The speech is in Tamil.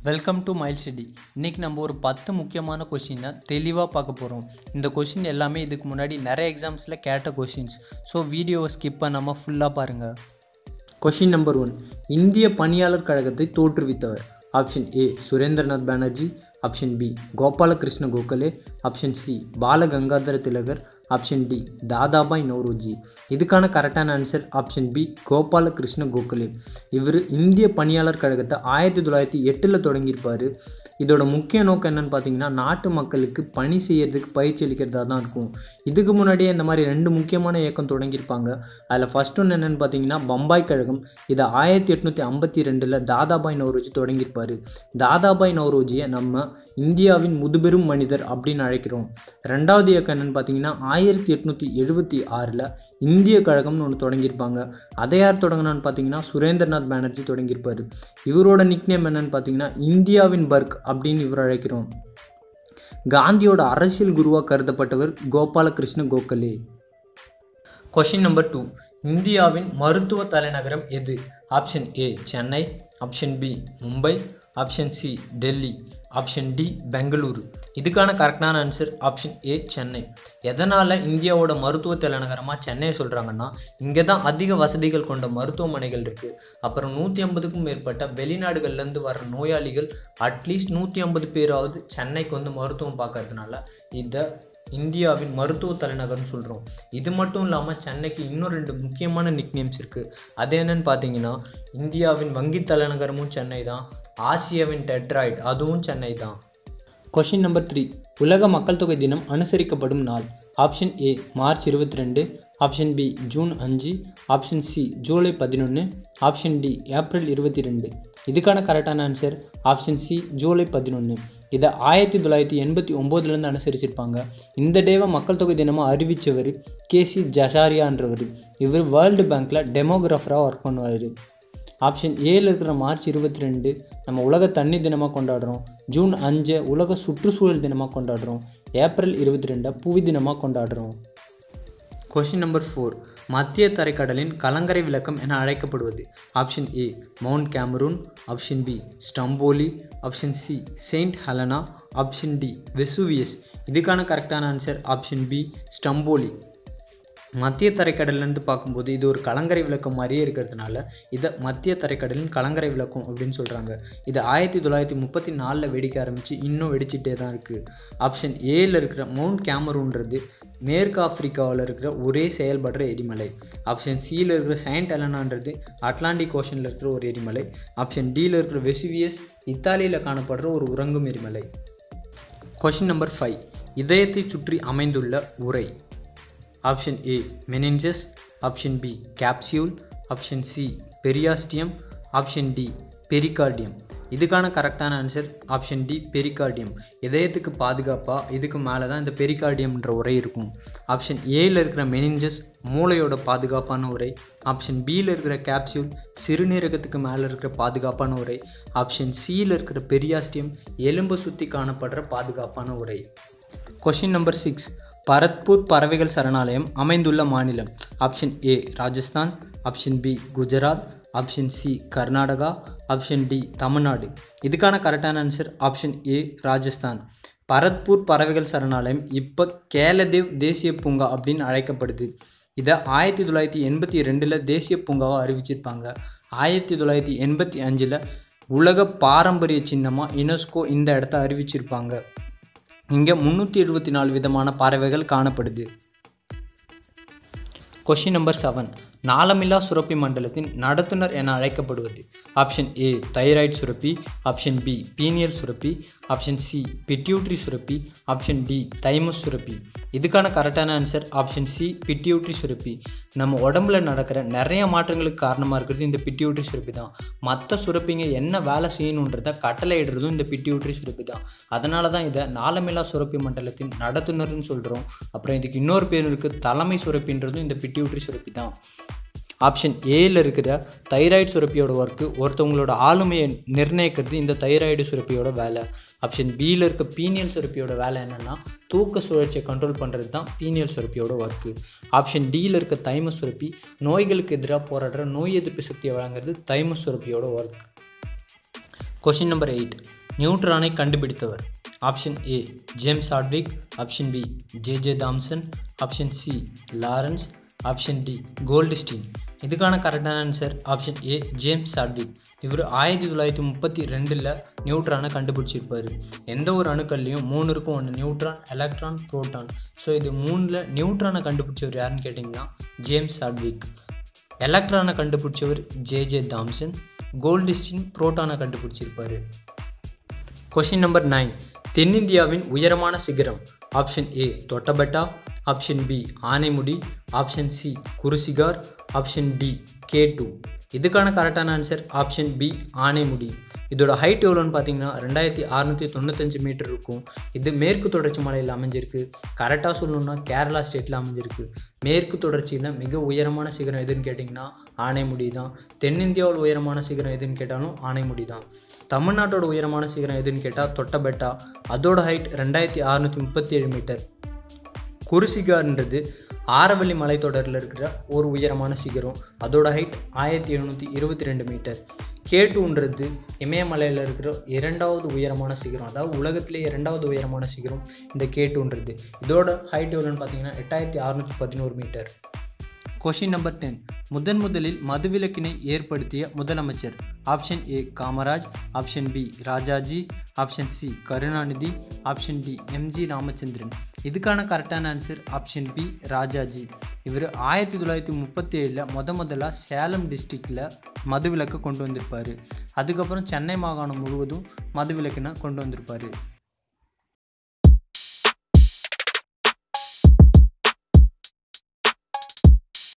வெல்கம் டு மைல் ஸ்டடி இன்றைக்கி நம்ம ஒரு பத்து முக்கியமான கொஷினை தெளிவாக பார்க்க போகிறோம் இந்த கொஷின் எல்லாமே இதுக்கு முன்னாடி நிறைய எக்ஸாம்ஸில் கேட்ட கொஷின்ஸ் ஸோ வீடியோவை ஸ்கிப் பண்ணாமல் ஃபுல்லாக பாருங்கள் கொஷின் நம்பர் ஒன் இந்திய பணியாளர் கழகத்தை தோற்றுவித்தவர் option A Surendranath Banerjee option B Gopalakrishna Gokhale option C Balagangadhara திலகர் ஆப்ஷன் டி தாதாபாய் நௌரோஜி இதுக்கான கரெக்டான answer option B Gopalakrishna Gokhale இவர் இந்திய பணியாளர் கழகத்தை ஆயிரத்தி தொள்ளாயிரத்தி எட்டில் தொடங்கியிருப்பார் இதோட முக்கிய நோக்கம் என்னன்னு பார்த்தீங்கன்னா நாட்டு மக்களுக்கு பணி செய்யறதுக்கு பயிற்சி அளிக்கிறதா தான் இருக்கும் இதுக்கு முன்னாடியே இந்த மாதிரி ரெண்டு முக்கியமான இயக்கம் தொடங்கியிருப்பாங்க அதில் ஃபர்ஸ்ட் ஒன்று என்னன்னு பார்த்தீங்கன்னா பம்பாய் கழகம் இதை ஆயிரத்தி எட்நூற்றி ஐம்பத்தி ரெண்டில் தாதாபாய் நௌரோஜி தொடங்கியிருப்பார் தாதாபாய் நௌரோஜியை நம்ம இந்தியாவின் முதுபெரும் மனிதர் அப்படின்னு அழைக்கிறோம் ரெண்டாவது இயக்கம் என்னன்னு பார்த்தீங்கன்னா ஆயிரத்தி எட்நூற்றி எழுபத்தி ஆறில் இந்திய கழகம்னு ஒன்று தொடங்கியிருப்பாங்க அதை யார் தொடங்கினான்னு பார்த்தீங்கன்னா சுரேந்திரநாத் பானர்ஜி தொடங்கியிருப்பார் இவரோட நிக்னேம் என்னன்னு பார்த்தீங்கன்னா இந்தியாவின் பர்க் அப்படின்னு இவர் அழைக்கிறோம் காந்தியோட அரசியல் குருவாக கருதப்பட்டவர் Gopalakrishna Gokhale question number two இந்தியாவின் மருத்துவ தலைநகரம் எது option A Chennai option B Mumbai option C Delhi option D Bengaluru இதுக்கான கரெக்டான ஆன்சர் ஆப்ஷன் ஏ சென்னை எதனால் இந்தியாவோட மருத்துவ தலைநகரமாக சென்னையை சொல்கிறாங்கன்னா இங்கே தான் அதிக வசதிகள் கொண்ட மருத்துவமனைகள் இருக்குது அப்புறம் நூற்றி ஐம்பதுக்கும் மேற்பட்ட வெளிநாடுகள்லேருந்து வர்ற நோயாளிகள் அட்லீஸ்ட் நூற்றி ஐம்பது பேராவது சென்னைக்கு வந்து மருத்துவம் பார்க்கறதுனால இதை இந்தியாவின் மருத்துவ தலைநகர்னு சொல்கிறோம் இது மட்டும் இல்லாமல் சென்னைக்கு இன்னும் ரெண்டு முக்கியமான நிக்நேம்ஸ் இருக்குது அது என்னன்னு பார்த்தீங்கன்னா இந்தியாவின் வங்கி தலைநகரமும் சென்னை தான் ஆசியாவின் டெட்ராய்ட் அதுவும் சென்னை தான் கொஷின் நம்பர் த்ரீ உலக மக்கள் தொகை தினம் அனுசரிக்கப்படும் நாள் ஆப்ஷன் ஏ மார்ச் இருபத்தி ரெண்டு ஆப்ஷன் பி ஜூன் அஞ்சு ஆப்ஷன் சி ஜூலை பதினொன்று ஆப்ஷன் டி ஏப்ரல் இருபத்தி ரெண்டு இதுக்கான கரெக்டான ஆன்சர் ஆப்ஷன் சி ஜூலை பதினொன்று இதை ஆயிரத்தி தொள்ளாயிரத்தி எண்பத்தி ஒம்போதுலேருந்து அனுசரிச்சிருப்பாங்க இந்த டேவை மக்கள் தொகை தினமாக அறிவித்தவர் கேசி ஜசாரியான்றவர் இவர் வேர்ல்டு பேங்க்கில் டெமோகிராஃபராக ஒர்க் பண்ணுவார் ஆப்ஷன் ஏல இருக்கிற மார்ச் இருபத்தி ரெண்டு நம்ம உலக தண்ணி தினமாக கொண்டாடுறோம் ஜூன் அஞ்சு உலக சுற்றுச்சூழல் தினமாக கொண்டாடுறோம் ஏப்ரல் இருபத்தி ரெண்டை புவி தினமாக கொண்டாடுறோம் கொஷின் நம்பர் ஃபோர் மத்திய தரைக்கடலின் கலங்கரை விளக்கம் என அழைக்கப்படுவது option A Mount Cameroon option B Stromboli option C Saint Helena option D Vesuvius இதுக்கான கரெக்டான ஆன்சர் ஆப்ஷன் பி ஸ்டம்போலி மத்திய தரைக்கடல்லேருந்து பார்க்கும்போது இது ஒரு கலங்கரை விளக்கம் மாதிரியே இருக்கிறதுனால இதை மத்திய தரைக்கடலின் கலங்கரை விளக்கம் அப்படின்னு சொல்கிறாங்க இது ஆயிரத்தி தொள்ளாயிரத்தி முப்பத்தி நாலில் வெடிக்க ஆரம்பித்து இன்னும் வெடிச்சிட்டே தான் இருக்குது ஆப்ஷன் ஏல இருக்கிற மவுண்ட் கேமரூன்றது மேற்கு ஆப்பிரிக்காவில் இருக்கிற ஒரே செயல்படுற எரிமலை ஆப்ஷன் சியில் இருக்கிற செயின்ட் அலனான்றது அட்லாண்டிக் ஓஷனில் இருக்கிற ஒரு எரிமலை ஆப்ஷன் டியில் இருக்கிற வெசுவியஸ் இத்தாலியில் காணப்படுற ஒரு உறங்கும் எரிமலை கொஷின் நம்பர் ஃபைவ் இதயத்தை சுற்றி அமைந்துள்ள உரை option A meninges option B capsule option C periosteum option D pericardium இதுக்கான கரெக்டான ஆன்சர் ஆப்ஷன் டி பெரிகார்டியம் இதயத்துக்கு பாதுகாப்பாக இதுக்கு மேலே தான் இந்த பெரிகார்டியம்ன்ற உரை இருக்கும் ஆப்ஷன் ஏல இருக்கிற மெனிஞ்சஸ் மூளையோட பாதுகாப்பான உரை ஆப்ஷன் பியில் இருக்கிற கேப்சியூல் சிறுநீரகத்துக்கு மேலே இருக்கிற பாதுகாப்பான உரை ஆப்ஷன் சியில் இருக்கிற பெரியாஸ்டியம் எலும்பு சுற்றி காணப்படுற பாதுகாப்பான உரை கொஷின் நம்பர் சிக்ஸ் பரத்பூர் பறவைகள் சரணாலயம் அமைந்துள்ள மாநிலம் option A Rajasthan option B Gujarat option C Karnataka option D Tamil Nadu இதுக்கான கரெக்டான answer option A Rajasthan Bharatpur பறவைகள் சரணாலயம் இப்போ கேலதேவ் தேசிய பூங்கா அப்படின்னு அழைக்கப்படுது இதை ஆயிரத்தி தொள்ளாயிரத்தி எண்பத்தி ரெண்டில் தேசிய பூங்காவாக அறிவிச்சிருப்பாங்க ஆயிரத்தி தொள்ளாயிரத்தி எண்பத்தி அஞ்சில் உலக பாரம்பரிய சின்னமாக யுனெஸ்கோ இந்த இடத்த அறிவிச்சிருப்பாங்க இங்கே முந்நூற்றி எழுபத்தி நாலு விதமான பறவைகள் காணப்படுது கொஷின் நம்பர் செவன் நாளமில்லா சுரப்பி மண்டலத்தின் நடத்துனர் என அழைக்கப்படுவது ஆப்ஷன் ஏ தைராய்டு சுரப்பி ஆப்ஷன் பி பீனியல் சுரப்பி ஆப்ஷன் சி பிட்யூட்ரி சுரப்பி ஆப்ஷன் டி தைமஸ் சுரப்பி இதுக்கான கரெக்டான ஆன்சர் ஆப்ஷன் சி பிட்யூட்ரி சுரப்பி நம்ம உடம்புல நடக்கிற நிறைய மாற்றங்களுக்கு காரணமாக இருக்கிறது இந்த பிட்யூட்ரி சுரப்பி தான் மற்ற சுரப்பிங்க என்ன வேலை செய்யணுன்றத கட்டளை இடுறதும் இந்த பிட்யூட்ரி சுரப்பி தான் அதனால தான் இதை நாளமில்லா சுரப்பி மண்டலத்தின் நடத்துனர்னு சொல்கிறோம் அப்புறம் இதுக்கு இன்னொரு பேர் இருக்குது தலைமை சுரப்பின்றதும் இந்த பிட்யூட்ரி சுரப்பி தான் ஆப்ஷன் ஏல இருக்கிற தைராய்டு சுரப்பியோட ஒர்க்கு ஒருத்தவங்களோட ஆளுமையை நிர்ணயிக்கிறது இந்த தைராய்டு சுரப்பியோட வேலை ஆப்ஷன் பியில் இருக்க பீனியல் சுரப்பியோட வேலை என்னென்னா தூக்க சுழற்சியை கண்ட்ரோல் பண்ணுறது தான் பீனியல் சுரப்பியோட ஒர்க்கு ஆப்ஷன் டியில் இருக்க தைமஸ் சுரப்பி நோய்களுக்கு எதிராக போராடுற நோய் எதிர்ப்பு சக்தியை வழங்குறது தைமஸ் சுரப்பியோட ஒர்க் கொஷின் நம்பர் எயிட் நியூட்ரானை கண்டுபிடித்தவர் option A James Hardwick option B J J Thomson option C Lawrence option D Goldstein இதுக்கான கரெக்டான answer option A James Hardwick இவர் ஆயிரத்தி தொள்ளாயிரத்தி முப்பத்தி ரெண்டில் நியூட்ரானை கண்டுபிடிச்சிருப்பார் எந்த ஒரு அணுக்கள்லையும் மூணு இருக்கும் ஒன்று நியூட்ரான் எலக்ட்ரான் புரோட்டான் ஸோ இது மூணில் நியூட்ரானை கண்டுபிடிச்சவர் யாருன்னு கேட்டிங்கன்னா ஜேம்ஸ் ஹார்ட்விக் எலக்ட்ரானை கண்டுபிடிச்சவர் ஜே ஜே தாம்சன் கோல்டிஸ்டின் புரோட்டானை கண்டுபிடிச்சிருப்பாரு கொஷின் நம்பர் நைன் தென்னிந்தியாவின் உயரமான சிகரம் option A Doddabetta option B Anamudi option C Guru Shikhar option D K two இதுக்கான கரெக்டான ஆன்சர் ஆப்ஷன் பி ஆனைமுடி இதோட ஹைட் எவ்வளோன்னு பார்த்தீங்கன்னா ரெண்டாயிரத்தி அறுநூற்றி தொண்ணூத்தஞ்சு மீட்டர் இருக்கும் இது மேற்கு தொடர்ச்சி மலையில் அமைஞ்சிருக்கு கரெக்டாக சொல்லணும்னா கேரளா ஸ்டேட்டில் அமைஞ்சிருக்கு மேற்கு தொடர்ச்சியில் மிக உயரமான சிகரம் எதுன்னு கேட்டிங்கன்னா ஆனைமுடி தான் தென்னிந்தியாவில் உயரமான சிகரம் எதுன்னு கேட்டாலும் ஆனைமுடி தான் தமிழ்நாட்டோட உயரமான சிகரம் எதுன்னு கேட்டால் தொட்டபெட்டா அதோட ஹைட் ரெண்டாயிரத்தி அறுநூற்றி முப்பத்தி ஏழு மீட்டர் குருசிகார்ன்றது ஆரவல்லி மலைத்தொடரில் இருக்கிற ஒரு உயரமான சிகரம் அதோட ஹைட் ஆயிரத்தி எழுநூற்றி இருபத்தி ரெண்டு மீட்டர் கேட்டுன்றது இமயமலையில் இருக்கிற இரண்டாவது உயரமான சிகரம் அதாவது உலகத்திலே இரண்டாவது உயரமான சிகரம் இந்த கேட்டுன்றது இதோட ஹைட் எவ்வளோன்னு பார்த்தீங்கன்னா எட்டாயிரத்தி அறுநூற்றி பதினோரு மீட்டர் கொஷின் நம்பர் டென் முதன் முதலில் மதுவிலக்கினை ஏற்படுத்திய முதலமைச்சர் option A Kamaraj option B Rajaji option C Karunanidhi option D MG Ramachandran இதுக்கான கரெக்டான ஆன்சர் ஆப்ஷன் பி ராஜாஜி இவர் ஆயிரத்தி தொள்ளாயிரத்தி முப்பத்தி ஏழில் முத முதல்ல சேலம் டிஸ்ட்ரிக்டில் மதுவிலக்கை கொண்டு வந்திருப்பார் அதுக்கப்புறம் சென்னை மாகாணம் முழுவதும் மதுவிலக்கினை கொண்டு வந்திருப்பார்